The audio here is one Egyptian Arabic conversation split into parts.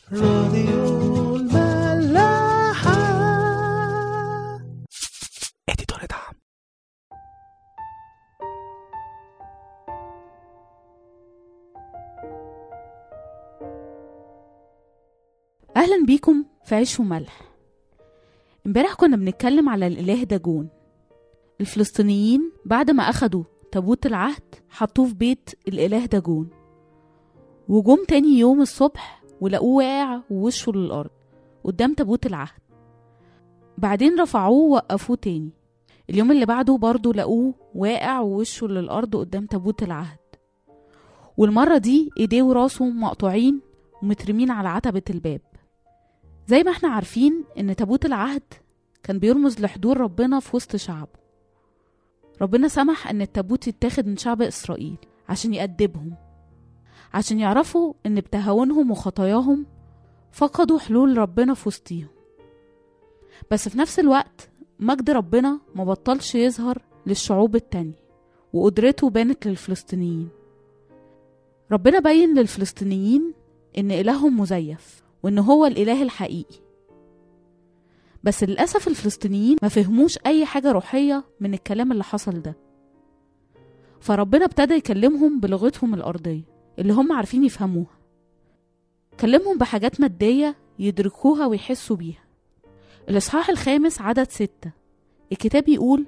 راديو الملاحة اديتور دعم أهلا بيكم في عيش وملح امبارح كنا بنتكلم على الإله داجون الفلسطينيين بعد ما أخدوا تابوت العهد حطوه في بيت الإله داجون وجم تاني يوم الصبح ولقوه واقع ووشه للأرض قدام تابوت العهد بعدين رفعوه ووقفوه تاني اليوم اللي بعده برضه لقوه واقع ووشه للأرض قدام تابوت العهد والمرة دي ايديه وراسه مقطوعين ومترمين على عتبة الباب زي ما احنا عارفين ان تابوت العهد كان بيرمز لحضور ربنا في وسط شعبه ربنا سمح ان التابوت يتاخد من شعب اسرائيل عشان يأدبهم عشان يعرفوا ان بتهاونهم وخطاياهم فقدوا حلول ربنا في وسطيهم بس في نفس الوقت مجد ربنا ما بطلش يظهر للشعوب التانية وقدرته بانت للفلسطينيين ربنا بين للفلسطينيين ان إلههم مزيف وإن هو الإله الحقيقي بس للأسف الفلسطينيين ما فهموش أي حاجة روحية من الكلام اللي حصل ده فربنا ابتدى يكلمهم بلغتهم الأرضية اللي هم عارفين يفهموها كلمهم بحاجات مادية يدركوها ويحسوا بيها الإصحاح الخامس عدد ستة الكتاب يقول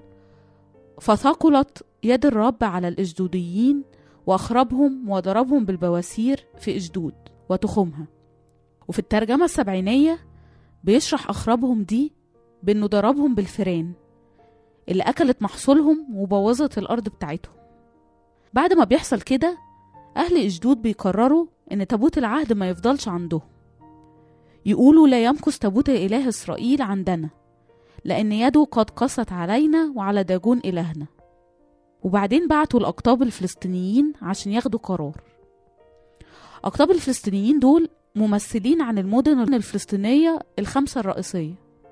فثقلت يد الرب على الإشدوديين وأخربهم وضربهم بالبواسير في إشدود وتخمها وفي الترجمة السبعينية بيشرح أخربهم دي بإنه ضربهم بالفيران اللي أكلت محصولهم وبوظت الأرض بتاعتهم بعد ما بيحصل كده أهل إشدود بيقرروا إن تابوت العهد ما يفضلش عندهم يقولوا لا يمكث تابوت إله إسرائيل عندنا لأن يده قد قست علينا وعلى داجون إلهنا وبعدين بعتوا الأقطاب الفلسطينيين عشان ياخدوا قرار أقطاب الفلسطينيين دول ممثلين عن المدن الفلسطينية الخمسة الرئيسية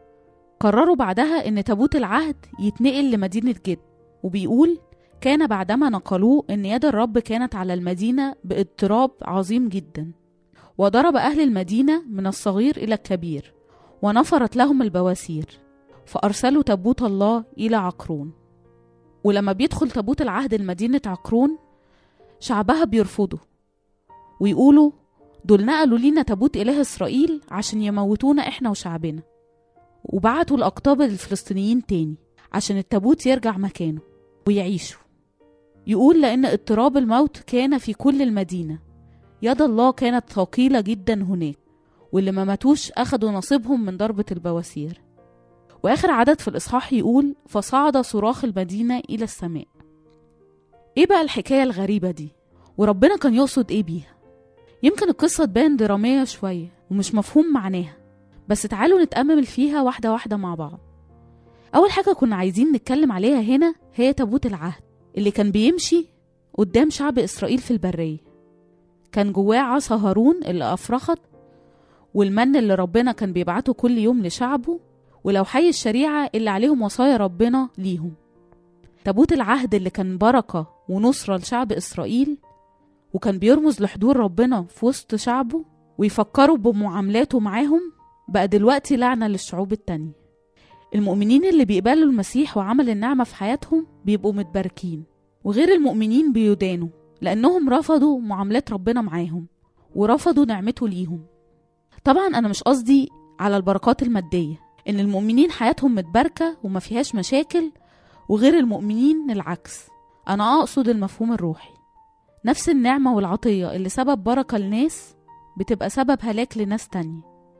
قرروا بعدها إن تابوت العهد يتنقل لمدينة جد وبيقول كان بعدما نقلوه إن يد الرب كانت على المدينة باضطراب عظيم جدا وضرب أهل المدينة من الصغير إلى الكبير ونفرت لهم البواسير فأرسلوا تابوت الله إلى عقرون ولما بيدخل تابوت العهد لمدينة عقرون شعبها بيرفضوا ويقولوا دول نقلوا لينا تابوت إله إسرائيل عشان يموتونا إحنا وشعبنا وبعتوا الأقطاب الفلسطينيين تاني عشان التابوت يرجع مكانه ويعيشوا يقول لأن اضطراب الموت كان في كل المدينة يد الله كانت ثقيلة جدا هناك واللي ما ماتوش أخدوا نصيبهم من ضربة البواسير وآخر عدد في الإصحاح يقول فصعد صراخ المدينة إلى السماء إيه بقى الحكاية الغريبة دي وربنا كان يقصد إيه بيها يمكن القصة تبان درامية شوية ومش مفهوم معناها بس تعالوا نتأمل فيها واحدة واحدة مع بعض أول حاجة كنا عايزين نتكلم عليها هنا هي تابوت العهد اللي كان بيمشي قدام شعب إسرائيل في البرية كان جواه عصا هارون اللي أفرخت والمن اللي ربنا كان بيبعته كل يوم لشعبه ولو حي الشريعة اللي عليهم وصايا ربنا ليهم تابوت العهد اللي كان بركة ونصرة لشعب إسرائيل وكان بيرمز لحضور ربنا في وسط شعبه ويفكروا بمعاملاته معاهم بقى دلوقتي لعنة للشعوب التانية المؤمنين اللي بيقبلوا المسيح وعمل النعمة في حياتهم بيبقوا متباركين وغير المؤمنين بيدانوا لأنهم رفضوا معاملات ربنا معاهم ورفضوا نعمته ليهم طبعا أنا مش قصدي على البركات المادية إن المؤمنين حياتهم متباركة وما فيهاش مشاكل وغير المؤمنين العكس أنا أقصد المفهوم الروحي نفس النعمة والعطية اللي سبب بركة لناس بتبقى سبب هلاك لناس تانية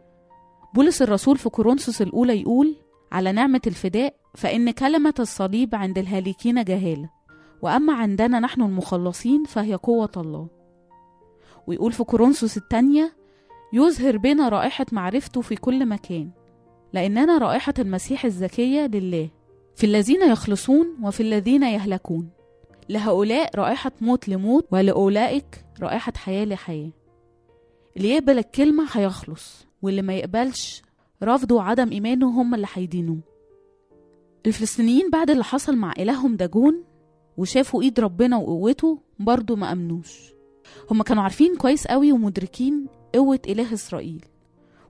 بولس الرسول في كورنثوس الأولى يقول على نعمة الفداء فإن كلمة الصليب عند الهالكين جهالة وأما عندنا نحن المخلصين فهي قوة الله ويقول في كورنثوس التانية يظهر بنا رائحة معرفته في كل مكان لأننا رائحة المسيح الزكية لله في الذين يخلصون وفي الذين يهلكون لهؤلاء رائحة موت لموت ولأولئك رائحة حياة لحياة اللي يقبل الكلمة هيخلص واللي ما يقبلش رفضه وعدم إيمانه هم اللي هيدينوه الفلسطينيين بعد اللي حصل مع إلههم داجون وشافوا إيد ربنا وقوته برضه ما أمنوش هما كانوا عارفين كويس قوي ومدركين قوة إله إسرائيل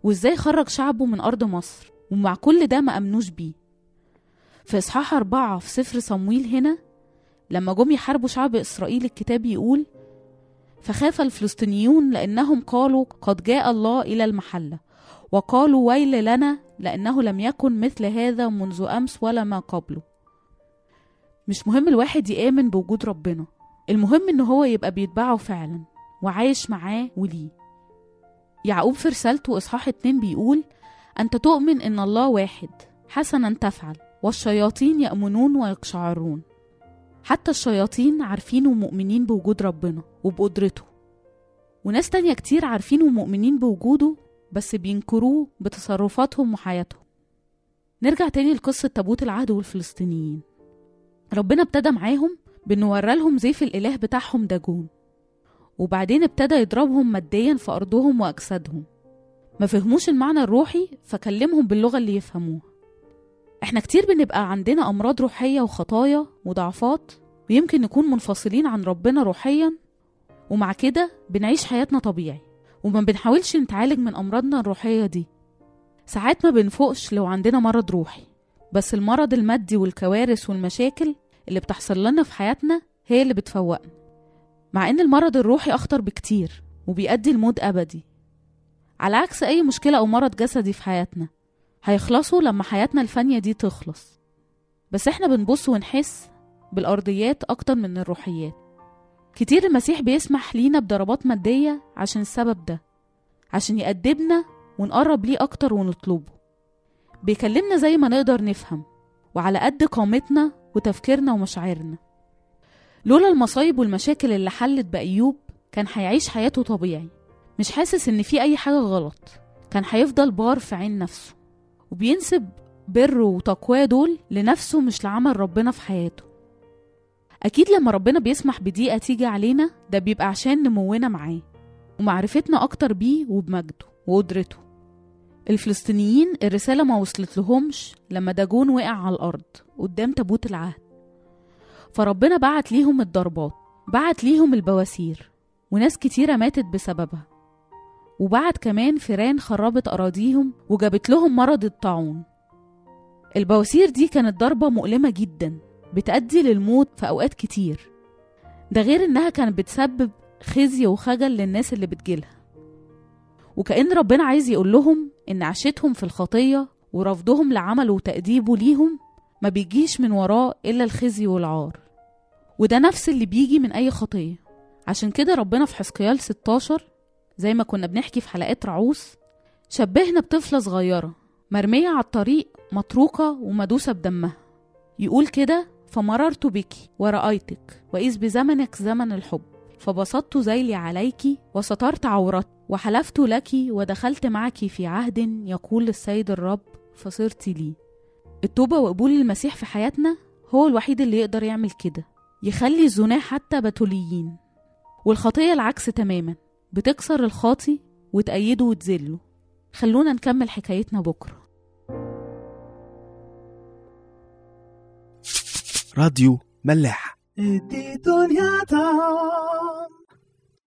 وإزاي خرج شعبه من أرض مصر ومع كل ده ما أمنوش بيه في إصحاح أربعة في سفر صمويل هنا لما جم يحاربوا شعب إسرائيل الكتاب يقول فخاف الفلسطينيون لأنهم قالوا قد جاء الله إلى المحلة وقالوا ويل لنا لأنه لم يكن مثل هذا منذ أمس ولا ما قبله مش مهم الواحد يآمن بوجود ربنا المهم إن هو يبقى بيتبعه فعلا وعايش معاه وليه يعقوب في رسالته إصحاح اتنين بيقول أنت تؤمن إن الله واحد حسنا تفعل والشياطين يأمنون ويقشعرون حتى الشياطين عارفين ومؤمنين بوجود ربنا وبقدرته وناس تانية كتير عارفين ومؤمنين بوجوده بس بينكروه بتصرفاتهم وحياتهم نرجع تاني لقصة تابوت العهد والفلسطينيين ربنا ابتدى معاهم بانه ورالهم زيف الاله بتاعهم داجون وبعدين ابتدى يضربهم ماديا في ارضهم واجسادهم ما فهموش المعنى الروحي فكلمهم باللغه اللي يفهموها احنا كتير بنبقى عندنا امراض روحيه وخطايا وضعفات ويمكن نكون منفصلين عن ربنا روحيا ومع كده بنعيش حياتنا طبيعي وما بنحاولش نتعالج من امراضنا الروحيه دي ساعات ما بنفوقش لو عندنا مرض روحي بس المرض المادي والكوارث والمشاكل اللي بتحصل لنا في حياتنا هي اللي بتفوقنا مع ان المرض الروحي اخطر بكتير وبيؤدي لموت ابدي على عكس اي مشكله او مرض جسدي في حياتنا هيخلصوا لما حياتنا الفانيه دي تخلص بس احنا بنبص ونحس بالارضيات اكتر من الروحيات كتير المسيح بيسمح لينا بضربات ماديه عشان السبب ده عشان يأدبنا ونقرب ليه اكتر ونطلبه بيكلمنا زي ما نقدر نفهم وعلى قد قامتنا وتفكيرنا ومشاعرنا لولا المصايب والمشاكل اللي حلت بأيوب كان هيعيش حياته طبيعي مش حاسس إن في أي حاجة غلط كان هيفضل بار في عين نفسه وبينسب بره وتقواه دول لنفسه مش لعمل ربنا في حياته أكيد لما ربنا بيسمح بضيقة تيجي علينا ده بيبقى عشان نمونا معاه ومعرفتنا أكتر بيه وبمجده وقدرته الفلسطينيين الرسالة ما وصلت لهمش لما داجون وقع على الأرض قدام تابوت العهد فربنا بعت ليهم الضربات بعت ليهم البواسير وناس كتيرة ماتت بسببها وبعت كمان فيران خربت أراضيهم وجابت لهم مرض الطاعون البواسير دي كانت ضربة مؤلمة جدا بتأدي للموت في أوقات كتير ده غير إنها كانت بتسبب خزي وخجل للناس اللي بتجيلها وكأن ربنا عايز يقول لهم إن عشتهم في الخطية ورفضهم لعمله وتأديبه ليهم ما بيجيش من وراه إلا الخزي والعار وده نفس اللي بيجي من أي خطية عشان كده ربنا في حسقيال 16 زي ما كنا بنحكي في حلقات رعوس شبهنا بطفلة صغيرة مرمية على الطريق متروكة ومدوسة بدمها يقول كده فمررت بك ورأيتك وإذ بزمنك زمن الحب فبسطت ذيلي عليك وسترت عورتك وحلفت لك ودخلت معك في عهد يقول السيد الرب فصرت لي التوبة وقبول المسيح في حياتنا هو الوحيد اللي يقدر يعمل كده يخلي الزناه حتى بتوليين والخطية العكس تماما بتكسر الخاطي وتأيده وتذله خلونا نكمل حكايتنا بكرة راديو ملاح ادي دنيا